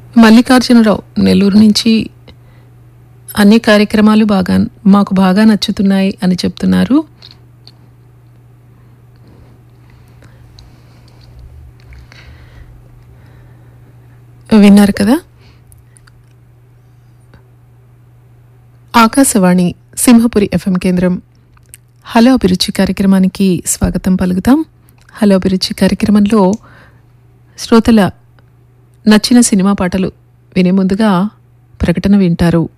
మల్లికార్జునరావు నెల్లూరు నుంచి అన్ని కార్యక్రమాలు బాగా మాకు బాగా నచ్చుతున్నాయి అని చెప్తున్నారు విన్నారు కదా ఆకాశవాణి సింహపురి ఎఫ్ఎం కేంద్రం హలో అభిరుచి కార్యక్రమానికి స్వాగతం పలుకుతాం హలో అభిరుచి కార్యక్రమంలో శ్రోతల నచ్చిన సినిమా పాటలు వినే ముందుగా ప్రకటన వింటారు